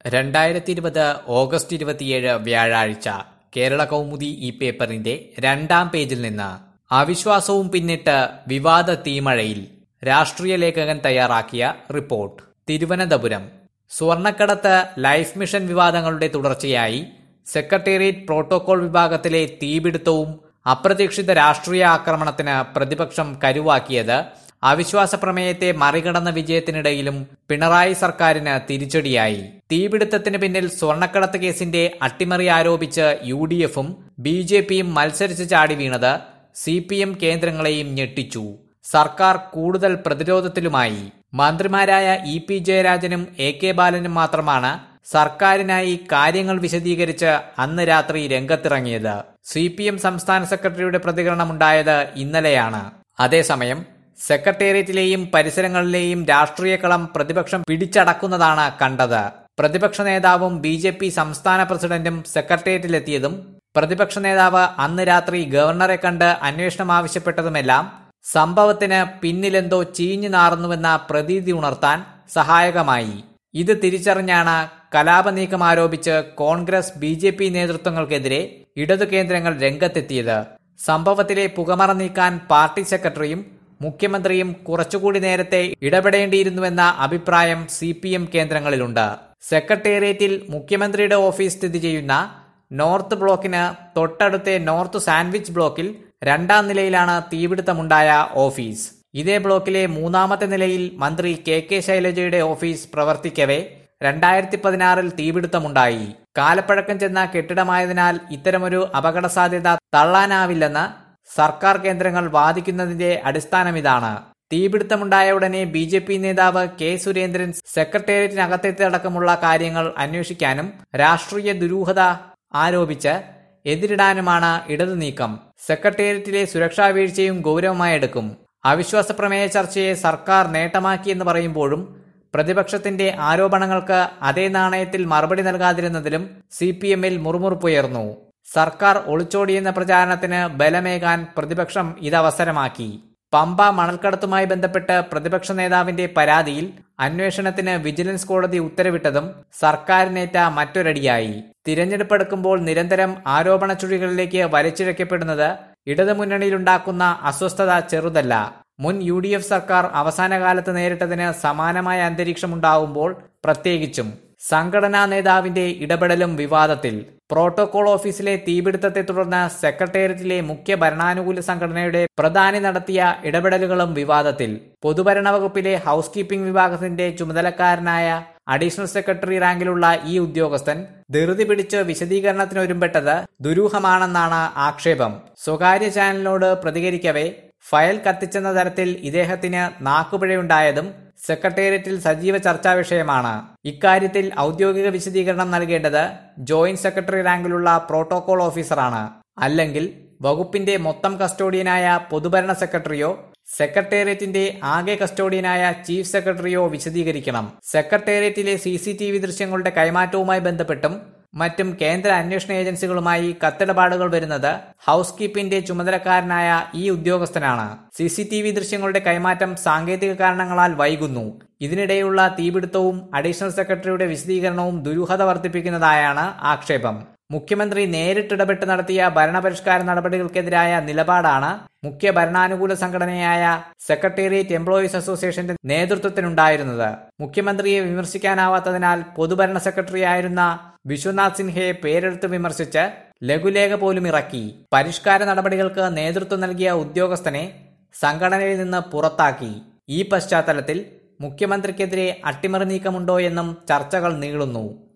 രണ്ടായിരത്തി ഇരുപത് ഓഗസ്റ്റ് ഇരുപത്തിയേഴ് വ്യാഴാഴ്ച കേരള കൗമുദി ഈ പേപ്പറിന്റെ രണ്ടാം പേജിൽ നിന്ന് അവിശ്വാസവും പിന്നിട്ട് വിവാദ തീമഴയിൽ രാഷ്ട്രീയ ലേഖകൻ തയ്യാറാക്കിയ റിപ്പോർട്ട് തിരുവനന്തപുരം സ്വർണക്കടത്ത് ലൈഫ് മിഷൻ വിവാദങ്ങളുടെ തുടർച്ചയായി സെക്രട്ടേറിയറ്റ് പ്രോട്ടോകോൾ വിഭാഗത്തിലെ തീപിടുത്തവും അപ്രതീക്ഷിത രാഷ്ട്രീയ ആക്രമണത്തിന് പ്രതിപക്ഷം കരുവാക്കിയത് അവിശ്വാസ പ്രമേയത്തെ മറികടന്ന വിജയത്തിനിടയിലും പിണറായി സർക്കാരിന് തിരിച്ചടിയായി തീപിടുത്തത്തിന് പിന്നിൽ സ്വർണ്ണക്കടത്ത് കേസിന്റെ അട്ടിമറി ആരോപിച്ച് യു ഡി എഫും ബി ജെ പിയും മത്സരിച്ച് ചാടി വീണത് സി പി എം കേന്ദ്രങ്ങളെയും ഞെട്ടിച്ചു സർക്കാർ കൂടുതൽ പ്രതിരോധത്തിലുമായി മന്ത്രിമാരായ ഇ പി ജയരാജനും എ കെ ബാലനും മാത്രമാണ് സർക്കാരിനായി കാര്യങ്ങൾ വിശദീകരിച്ച് അന്ന് രാത്രി രംഗത്തിറങ്ങിയത് സി പി എം സംസ്ഥാന സെക്രട്ടറിയുടെ പ്രതികരണമുണ്ടായത് ഇന്നലെയാണ് അതേസമയം സെക്രട്ടേറിയറ്റിലെയും പരിസരങ്ങളിലെയും രാഷ്ട്രീയ കളം പ്രതിപക്ഷം പിടിച്ചടക്കുന്നതാണ് കണ്ടത് പ്രതിപക്ഷ നേതാവും ബി ജെ പി സംസ്ഥാന പ്രസിഡന്റും സെക്രട്ടേറിയറ്റിലെത്തിയതും പ്രതിപക്ഷ നേതാവ് അന്ന് രാത്രി ഗവർണറെ കണ്ട് അന്വേഷണം ആവശ്യപ്പെട്ടതുമെല്ലാം സംഭവത്തിന് പിന്നിലെന്തോ ചീഞ്ഞു നാറുന്നുവെന്ന പ്രതീതി ഉണർത്താൻ സഹായകമായി ഇത് തിരിച്ചറിഞ്ഞാണ് കലാപ നീക്കം ആരോപിച്ച് കോൺഗ്രസ് ബി ജെ പി നേതൃത്വങ്ങൾക്കെതിരെ ഇടതു കേന്ദ്രങ്ങൾ രംഗത്തെത്തിയത് സംഭവത്തിലെ പുകമറ നീക്കാൻ പാർട്ടി സെക്രട്ടറിയും മുഖ്യമന്ത്രിയും കുറച്ചുകൂടി നേരത്തെ ഇടപെടേണ്ടിയിരുന്നുവെന്ന അഭിപ്രായം സി പി എം കേന്ദ്രങ്ങളിലുണ്ട് സെക്രട്ടേറിയറ്റിൽ മുഖ്യമന്ത്രിയുടെ ഓഫീസ് സ്ഥിതി ചെയ്യുന്ന നോർത്ത് ബ്ലോക്കിന് തൊട്ടടുത്തെ നോർത്ത് സാൻഡ്വിച്ച് ബ്ലോക്കിൽ രണ്ടാം നിലയിലാണ് തീപിടുത്തമുണ്ടായ ഓഫീസ് ഇതേ ബ്ലോക്കിലെ മൂന്നാമത്തെ നിലയിൽ മന്ത്രി കെ കെ ശൈലജയുടെ ഓഫീസ് പ്രവർത്തിക്കവേ രണ്ടായിരത്തി പതിനാറിൽ തീപിടുത്തമുണ്ടായി കാലപ്പഴക്കം ചെന്ന കെട്ടിടമായതിനാൽ ഇത്തരമൊരു അപകട സാധ്യത തള്ളാനാവില്ലെന്ന് സർക്കാർ കേന്ദ്രങ്ങൾ വാദിക്കുന്നതിന്റെ അടിസ്ഥാനമിതാണ് തീപിടുത്തമുണ്ടായ ഉടനെ ബി ജെ പി നേതാവ് കെ സുരേന്ദ്രൻ സെക്രട്ടേറിയറ്റിനകത്തെത്തടക്കമുള്ള കാര്യങ്ങൾ അന്വേഷിക്കാനും രാഷ്ട്രീയ ദുരൂഹത ആരോപിച്ച് എതിരിടാനുമാണ് ഇടതു നീക്കം സെക്രട്ടേറിയറ്റിലെ സുരക്ഷാ വീഴ്ചയും ഗൗരവമായി എടുക്കും അവിശ്വാസ പ്രമേയ ചർച്ചയെ സർക്കാർ നേട്ടമാക്കിയെന്ന് പറയുമ്പോഴും പ്രതിപക്ഷത്തിന്റെ ആരോപണങ്ങൾക്ക് അതേ നാണയത്തിൽ മറുപടി നൽകാതിരുന്നതിലും സി പി എമ്മിൽ മുറുമുറുപ്പുയർന്നു സർക്കാർ ഒളിച്ചോടിയെന്ന പ്രചാരണത്തിന് ബലമേകാൻ പ്രതിപക്ഷം ഇതവസരമാക്കി പമ്പ മണൽക്കടത്തുമായി ബന്ധപ്പെട്ട് പ്രതിപക്ഷ നേതാവിന്റെ പരാതിയിൽ അന്വേഷണത്തിന് വിജിലൻസ് കോടതി ഉത്തരവിട്ടതും സർക്കാരിനേറ്റ മറ്റൊരടിയായി തിരഞ്ഞെടുപ്പെടുക്കുമ്പോൾ നിരന്തരം ആരോപണ ചുഴികളിലേക്ക് വലിച്ചിഴക്കപ്പെടുന്നത് ഇടതുമുന്നണിയിലുണ്ടാക്കുന്ന അസ്വസ്ഥത ചെറുതല്ല മുൻ യു ഡി എഫ് സർക്കാർ അവസാന കാലത്ത് നേരിട്ടതിന് സമാനമായ അന്തരീക്ഷമുണ്ടാവുമ്പോൾ പ്രത്യേകിച്ചും സംഘടനാ നേതാവിന്റെ ഇടപെടലും വിവാദത്തിൽ പ്രോട്ടോകോൾ ഓഫീസിലെ തീപിടുത്തത്തെ തുടർന്ന് സെക്രട്ടേറിയറ്റിലെ മുഖ്യ ഭരണാനുകൂല സംഘടനയുടെ പ്രധാനി നടത്തിയ ഇടപെടലുകളും വിവാദത്തിൽ പൊതുഭരണ വകുപ്പിലെ ഹൌസ് കീപ്പിംഗ് വിഭാഗത്തിന്റെ ചുമതലക്കാരനായ അഡീഷണൽ സെക്രട്ടറി റാങ്കിലുള്ള ഈ ഉദ്യോഗസ്ഥൻ ധൃതി പിടിച്ച് വിശദീകരണത്തിനൊരുമ്പെട്ടത് ദുരൂഹമാണെന്നാണ് ആക്ഷേപം സ്വകാര്യ ചാനലിനോട് പ്രതികരിക്കവേ ഫയൽ കത്തിച്ചെന്ന തരത്തിൽ ഇദ്ദേഹത്തിന് നാക്കുപിഴയുണ്ടായതും സെക്രട്ടേറിയറ്റിൽ സജീവ ചർച്ചാ വിഷയമാണ് ഇക്കാര്യത്തിൽ ഔദ്യോഗിക വിശദീകരണം നൽകേണ്ടത് ജോയിന്റ് സെക്രട്ടറി റാങ്കിലുള്ള പ്രോട്ടോകോൾ ഓഫീസറാണ് അല്ലെങ്കിൽ വകുപ്പിന്റെ മൊത്തം കസ്റ്റോഡിയനായ പൊതുഭരണ സെക്രട്ടറിയോ സെക്രട്ടേറിയറ്റിന്റെ ആകെ കസ്റ്റോഡിയനായ ചീഫ് സെക്രട്ടറിയോ വിശദീകരിക്കണം സെക്രട്ടേറിയറ്റിലെ സി സി ടി വി ദൃശ്യങ്ങളുടെ കൈമാറ്റവുമായി ബന്ധപ്പെട്ടും മറ്റും കേന്ദ്ര അന്വേഷണ ഏജൻസികളുമായി കത്തിടപാടുകൾ വരുന്നത് ഹൌസ് കീപ്പിന്റെ ചുമതലക്കാരനായ ഈ ഉദ്യോഗസ്ഥനാണ് സി സി ടി വി ദൃശ്യങ്ങളുടെ കൈമാറ്റം സാങ്കേതിക കാരണങ്ങളാൽ വൈകുന്നു ഇതിനിടെയുള്ള തീപിടുത്തവും അഡീഷണൽ സെക്രട്ടറിയുടെ വിശദീകരണവും ദുരൂഹത വർദ്ധിപ്പിക്കുന്നതായാണ് ആക്ഷേപം മുഖ്യമന്ത്രി നേരിട്ടിടപെട്ട് നടത്തിയ ഭരണപരിഷ്കാര നടപടികൾക്കെതിരായ നിലപാടാണ് മുഖ്യ ഭരണാനുകൂല സംഘടനയായ സെക്രട്ടേറിയറ്റ് എംപ്ലോയീസ് അസോസിയേഷന്റെ നേതൃത്വത്തിനുണ്ടായിരുന്നത് മുഖ്യമന്ത്രിയെ വിമർശിക്കാനാവാത്തതിനാൽ പൊതുഭരണ സെക്രട്ടറിയായിരുന്ന വിശ്വനാഥ് സിൻഹയെ പേരെടുത്ത് വിമർശിച്ച് ലഘുലേഖ പോലും ഇറക്കി പരിഷ്കാര നടപടികൾക്ക് നേതൃത്വം നൽകിയ ഉദ്യോഗസ്ഥനെ സംഘടനയിൽ നിന്ന് പുറത്താക്കി ഈ പശ്ചാത്തലത്തിൽ മുഖ്യമന്ത്രിക്കെതിരെ അട്ടിമറി നീക്കമുണ്ടോ എന്നും ചർച്ചകൾ നീളുന്നു